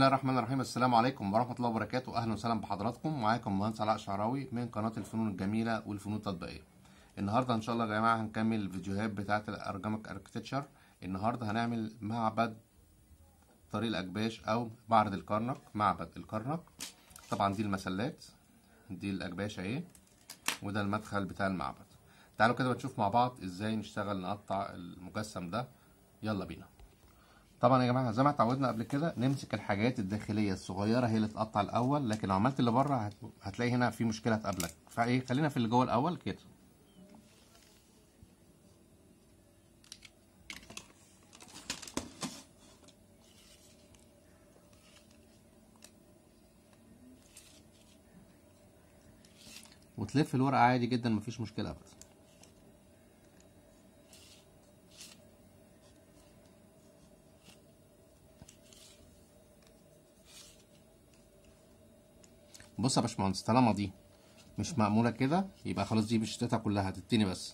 الله الرحمن الرحيم السلام عليكم ورحمة الله وبركاته أهلا وسهلا بحضراتكم معاكم مهندس علاء شعراوي من قناة الفنون الجميلة والفنون التطبيقية النهاردة إن شاء الله يا جماعة هنكمل الفيديوهات بتاعة الأرجامك أركتشر النهاردة هنعمل معبد طريق الأكباش أو معرض الكرنك معبد الكرنك طبعا دي المسلات دي الأكباش أهي وده المدخل بتاع المعبد تعالوا كده نشوف مع بعض ازاي نشتغل نقطع المجسم ده يلا بينا طبعا يا جماعه زي ما اتعودنا قبل كده نمسك الحاجات الداخليه الصغيره هي اللي تقطع الاول لكن لو عملت اللي بره هت... هتلاقي هنا في مشكله هتقابلك فايه خلينا في اللي جوه الاول كده وتلف الورقه عادي جدا مفيش مشكله ابدا بص يا باشمهندس طالما دي مش معموله كده يبقى خلاص دي مش هتتها كلها هتتني بس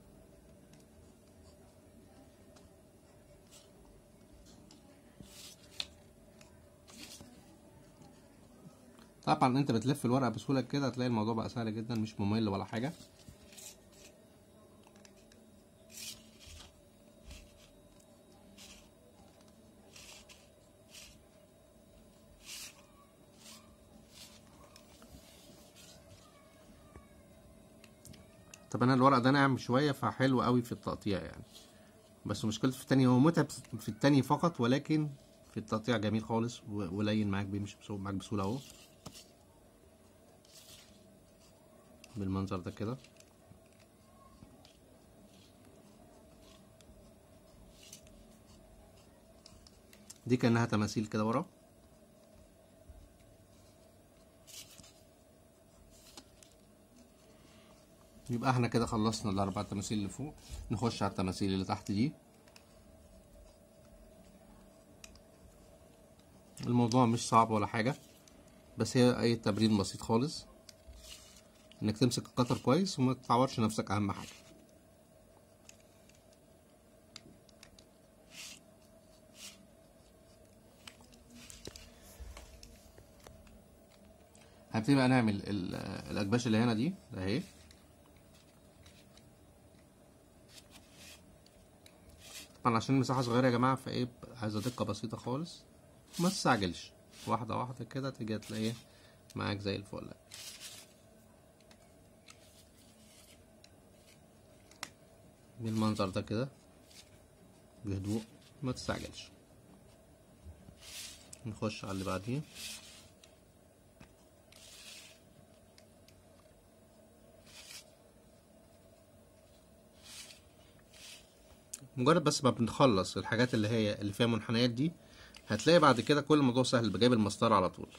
طبعا انت بتلف الورقه بسهوله كده هتلاقي الموضوع بقى سهل جدا مش ممل ولا حاجه طب انا الورق ده ناعم شويه فحلو قوي في التقطيع يعني بس مشكلته في التاني هو متعب في التاني فقط ولكن في التقطيع جميل خالص ولين معاك بيمشي معاك بسهوله اهو بالمنظر ده كده دي كانها تماثيل كده ورا يبقى احنا كده خلصنا الاربع تماثيل اللي فوق نخش على التماثيل اللي تحت دي الموضوع مش صعب ولا حاجة بس هي اي تمرين بسيط خالص انك تمسك القطر كويس وما تتعورش نفسك اهم حاجة هنبتدي بقى نعمل الاكباش اللي هنا دي اهي طبعا عشان المساحة صغيرة يا جماعة فايه عايزة دقة بسيطة خالص وما تستعجلش واحدة واحدة كده تيجي تلاقيه معاك زي الفل بالمنظر ده كده بهدوء ما تستعجلش نخش على اللي بعديه مجرد بس ما بنخلص الحاجات اللي هي اللي فيها منحنيات دي هتلاقي بعد كده كل الموضوع سهل بجيب المسطرة على طول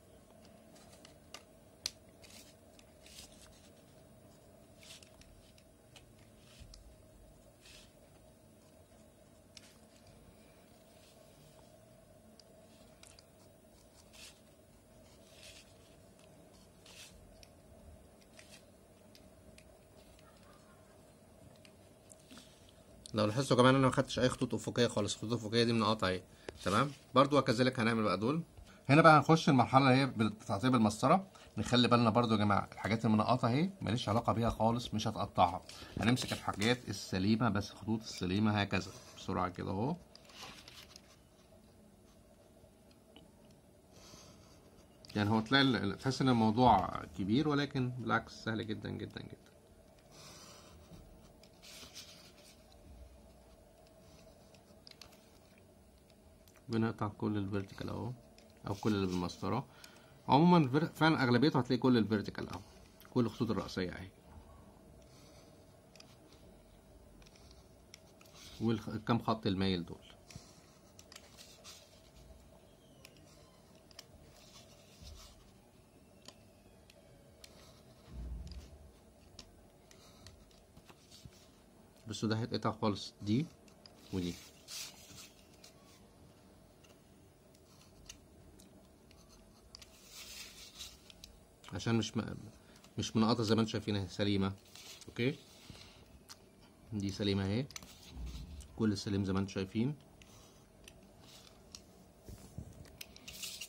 لو لاحظتوا يا جماعه انا ما خدتش اي خطوط افقيه خالص الخطوط الافقيه دي منقطه اهي تمام برضو وكذلك هنعمل بقى دول هنا بقى هنخش المرحله اللي هي بتعطيب المسطره نخلي بالنا برضو يا جماعه الحاجات المنقطه اهي ماليش علاقه بيها خالص مش هتقطعها هنمسك الحاجات السليمه بس الخطوط السليمه هكذا بسرعه كده اهو يعني هو تلاقي تحس ان الموضوع كبير ولكن بالعكس سهل جدا جدا جدا بنقطع كل الفيرتيكال اهو او كل اللي بالمسطره عموما فعلا اغلبيته هتلاقي كل الفيرتيكال اهو كل الخطوط الرئيسيه اهي والكام خط المايل دول بس ده هيتقطع خالص دي ودي عشان مش م... مش منقطة زي ما انتم شايفين اهي سليمة اوكي دي سليمة اهي كل السليم زي ما انتم شايفين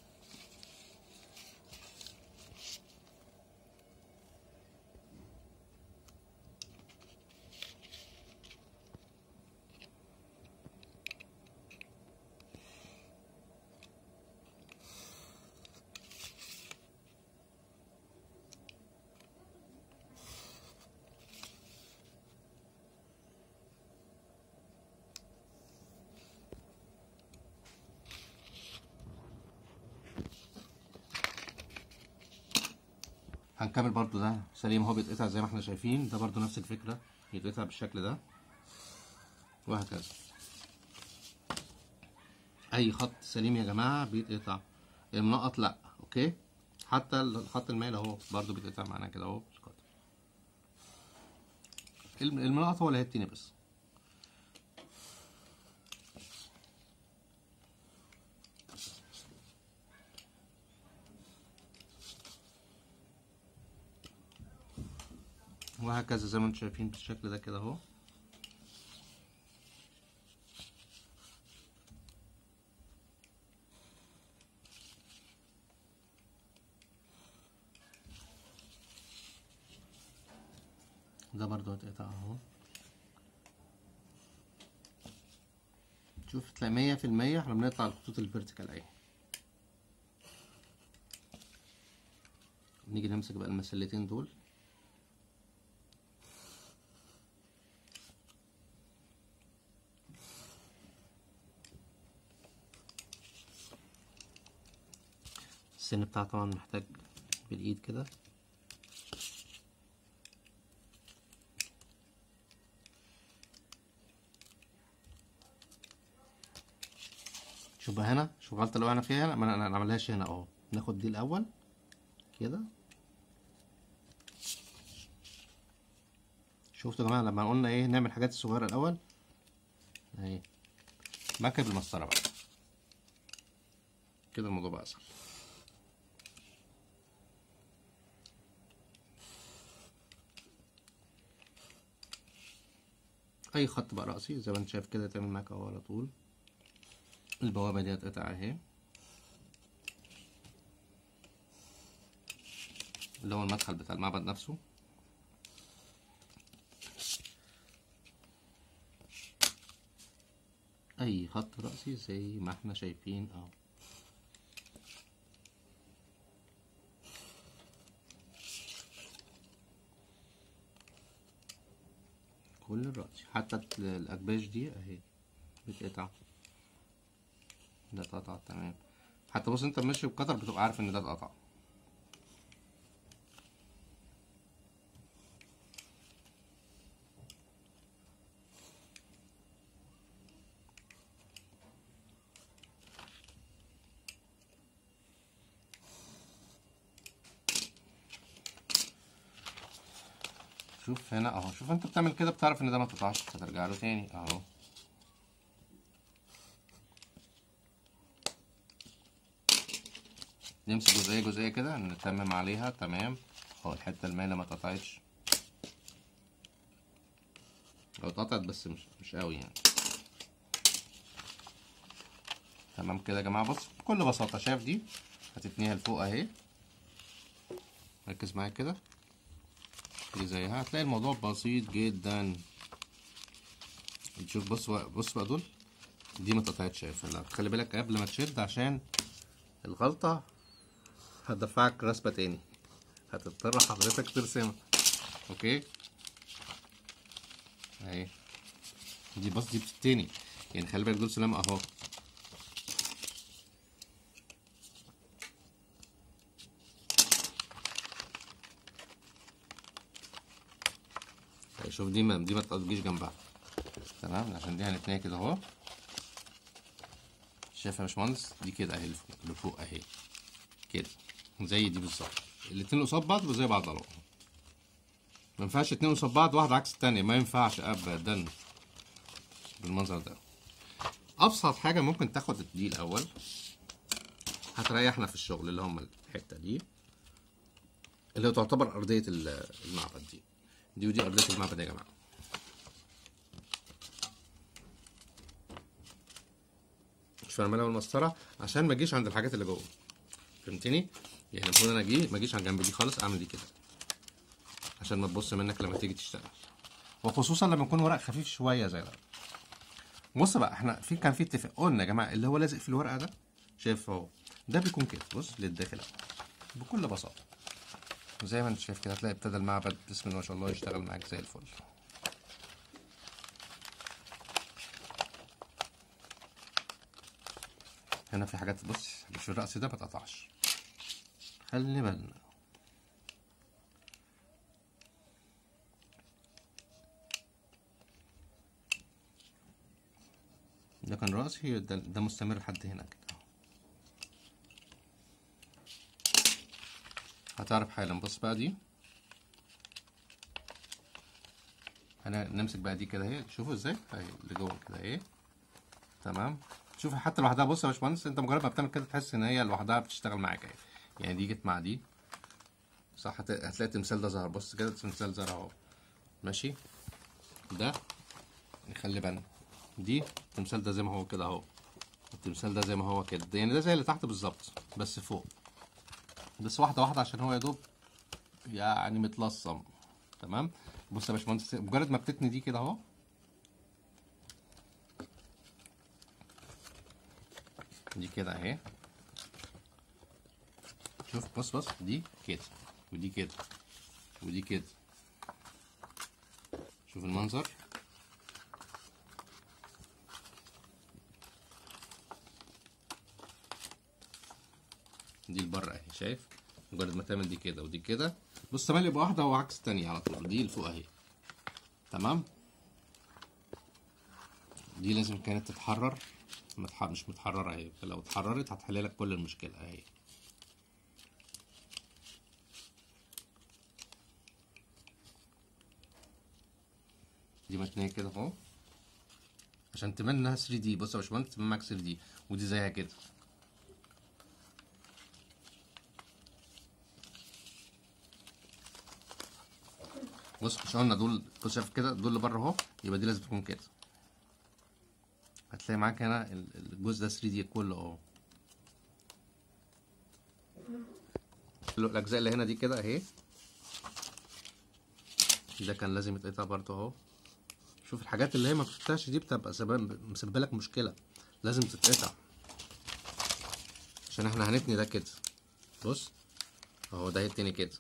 هنكمل برضو ده سليم اهو بيتقطع زي ما احنا شايفين ده برضو نفس الفكرة يتقطع بالشكل ده وهكذا اي خط سليم يا جماعة بيتقطع المنقط لا اوكي حتى الخط المائل اهو برضو بيتقطع معانا كده اهو بالقطع. الم- المنقط هو اللي هيتني بس وهكذا زي ما انتم شايفين بالشكل ده كده اهو ده برضو هتقطع اهو شوف تلاقي مية في المية احنا بنقطع الخطوط الفيرتيكال اهي نيجي نمسك بقى المسلتين دول السن بتاعه طبعا محتاج بالايد كده شوف بقى هنا شوف الغلطه اللي وقعنا فيها هنا ما انا أنا عملهاش هنا اهو ناخد دي الاول كده شفتوا يا جماعه لما قلنا ايه نعمل الحاجات الصغيره الاول اهي مركب المسطره بقى كده الموضوع بقى اسهل اي خط بقى رأسي زي ما انت شايف كده تعمل معاك اهو على طول البوابة دي هتقطع اهي اللي هو المدخل بتاع المعبد نفسه اي خط رأسي زي ما احنا شايفين اهو كل الرأس حتى ال- الأكباش دي أهي بتقطع ده اتقطع تمام حتى بص انت ماشي بقطر بتبقى عارف ان ده اتقطع شوف هنا اهو شوف انت بتعمل كده بتعرف ان ده ما اتقطعش هترجع له تاني اهو نمسك جزئية جزئية كده نتمم عليها تمام اهو الحتة المايلة ما اتقطعتش لو اتقطعت بس مش مش قوي يعني تمام كده يا جماعة بص بكل بساطة شايف دي هتتنيها لفوق اهي ركز معايا كده دي زيها هتلاقي الموضوع بسيط جدا تشوف بص بقى بص بقى دول دي ما اتقطعتش شايف لا خلي بالك قبل ما تشد عشان الغلطة هتدفعك رسبة تاني هتضطر حضرتك ترسمها اوكي اهي دي بص دي بتتني يعني خلي بالك دول سلام اهو أهي شوف دي ما دي ما تجيش جنبها تمام عشان دي هنتنيها كده اهو شايف يا باشمهندس دي كده اهي لفوق لفوق اهي كده زي دي بالظبط الاتنين قصاد بعض وزي بعض اهو ما ينفعش اتنين قصاد بعض واحد عكس التانية ما ينفعش ابدا بالمنظر ده ابسط حاجة ممكن تاخد دي الاول هتريحنا في الشغل اللي هم الحتة دي اللي هو تعتبر ارضية ال- المعبد دي دي ودي ارضية المعبد يا جماعة مش فاهم بالمسطرة عشان ما اجيش عند الحاجات اللي جوه فهمتني يعني المفروض انا اجي ما اجيش على الجنب دي خالص اعمل دي كده عشان ما تبص منك لما تيجي تشتغل وخصوصا لما يكون ورق خفيف شويه زي ده بص بقى احنا في كان في اتفاق قلنا يا جماعه اللي هو لازق في الورقه ده شايف اهو ده بيكون كده بص للداخل اهو بكل بساطه زي ما انت شايف كده هتلاقي ابتدى المعبد بسم الله ما شاء الله يشتغل معاك زي الفل هنا في حاجات بص مش الرأس ده ما اتقطعش خلي بالنا ده كان راسي ده, ده مستمر لحد هنا كده هتعرف حالا بص بقى دي انا نمسك بقى دي كده اهي شوفوا ازاي اهي اللي جوه كده اهي تمام شوف حتى لوحدها بص يا باشمهندس انت مجرد ما بتعمل كده تحس ان هي لوحدها بتشتغل معاك اهي يعني دي جت مع دي صح هت- هتلاقي التمثال ده ظهر بص كده التمثال ظهر اهو ماشي ده نخلي بالنا دي التمثال ده زي ما هو كده اهو التمثال ده زي ما هو كده يعني ده زي اللي تحت بالظبط بس فوق بس واحده واحده عشان هو يا دوب يعني متلصم تمام بص يا باشمهندس مجرد ما بتتني دي كده اهو دي كده اهي شوف بص بص دي كده ودي كده ودي كده شوف المنظر دي لبره اهي شايف مجرد ما تعمل دي كده ودي كده بص تمام يبقى واحده وعكس التانية على طول دي لفوق اهي تمام دي لازم كانت تتحرر متح... مش متحررة اهي فلو اتحررت هتحل لك كل المشكلة اهي دي متنية كده اهو عشان تبان انها 3 دي بص يا باشمهندس تبان معاك 3 دي ودي زيها كده بص مش قلنا دول بص شايف كده دول اللي بره اهو يبقى دي لازم تكون كده هتلاقي معاك هنا ال- الجزء ده 3 دي كله اهو الاجزاء اللي هنا دي كده اهي ده كان لازم يتقطع برضه اهو شوف الحاجات اللي هي ما بتتقطعش دي بتبقى سبب مسببه لك مشكله لازم تتقطع عشان احنا هنتني ده كده بص اهو ده التاني كده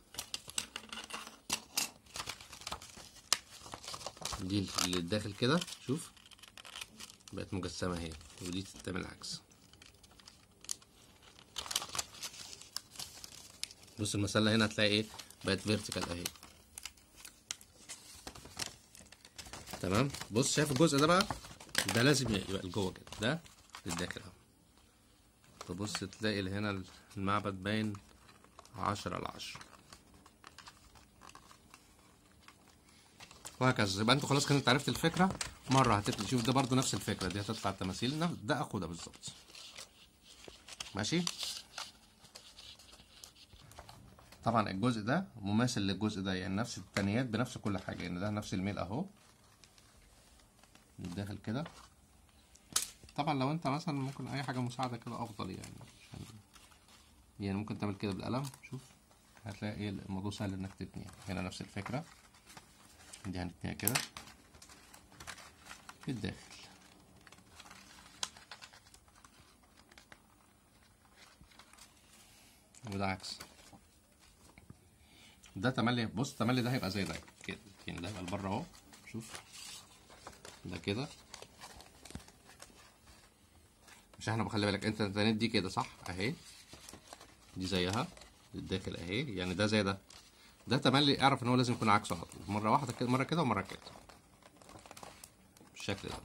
دي اللي داخل كده شوف بقت مجسمة اهي ودي تتعمل عكس بص المسلة هنا هتلاقي ايه بقت فيرتيكال اهي تمام بص شايف الجزء ده بقى ده لازم يبقى لجوه كده ده للداخل اهو تبص تلاقي اللي هنا المعبد باين عشرة على عشرة وهكذا يبقى انت خلاص كنت عرفت الفكره مره هتبتدي تشوف ده برضو نفس الفكره دي هتطلع التماثيل نف- ده اخو ده بالظبط ماشي طبعا الجزء ده مماثل للجزء ده يعني نفس التنيات بنفس كل حاجه يعني ده نفس الميل اهو من داخل كده طبعا لو انت مثلا ممكن اي حاجه مساعده كده افضل يعني عشان يعني ممكن تعمل كده بالقلم شوف هتلاقي ايه الموضوع سهل انك تتني هنا نفس الفكره دي هنتنيها كده في الداخل وده عكس ده تملي بص تملي ده هيبقى زي ده كده يعني ده هيبقى لبره اهو شوف ده كده مش احنا بخلي بالك انت تنيت دي كده صح اهي دي زيها الداخل اهي يعني ده زي ده ده تملي اعرف ان هو لازم يكون عكسه على طول مره واحده كده مره كده ومره كده بالشكل ده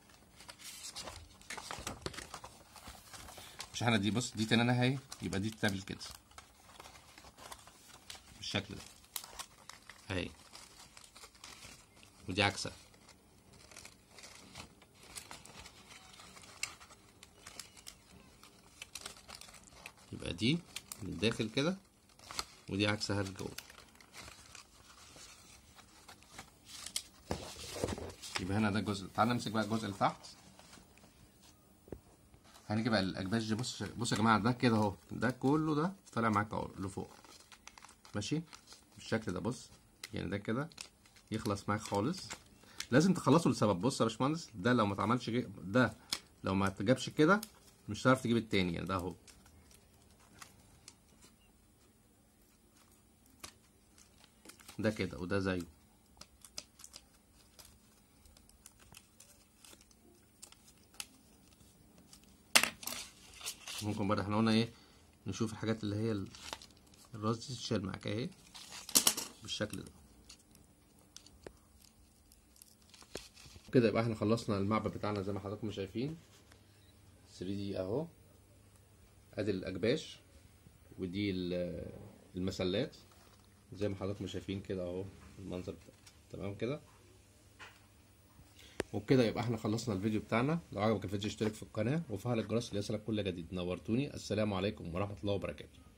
مش احنا دي بص دي تنانة اهي يبقى دي تتعمل كده بالشكل ده اهي ودي عكسها يبقى دي من الداخل كده ودي عكسها لجوه يبقى هنا ده الجزء تعال نمسك بقى الجزء اللي تحت هنيجي بقى الاجباش دي بص بص يا جماعه ده كده اهو ده كله ده طالع معاك اهو لفوق ماشي بالشكل ده بص يعني ده كده يخلص معاك خالص لازم تخلصه لسبب بص يا باشمهندس ده لو ما اتعملش جي- ده لو ما تجابش كده مش هتعرف تجيب التاني يعني ده اهو ده كده وده زيه ممكن برضه احنا قلنا ايه نشوف الحاجات اللي هي ال- الراس دي تتشال معاك اهي بالشكل ده كده يبقى احنا خلصنا المعبد بتاعنا زي ما حضراتكم شايفين 3 دي اهو ادي الاجباش ودي ال- المسلات زي ما حضراتكم شايفين كده اهو المنظر بتاع. تمام كده وبكده يبقى احنا خلصنا الفيديو بتاعنا لو عجبك الفيديو اشترك في القناه وفعل الجرس ليصلك كل جديد نورتوني السلام عليكم ورحمه الله وبركاته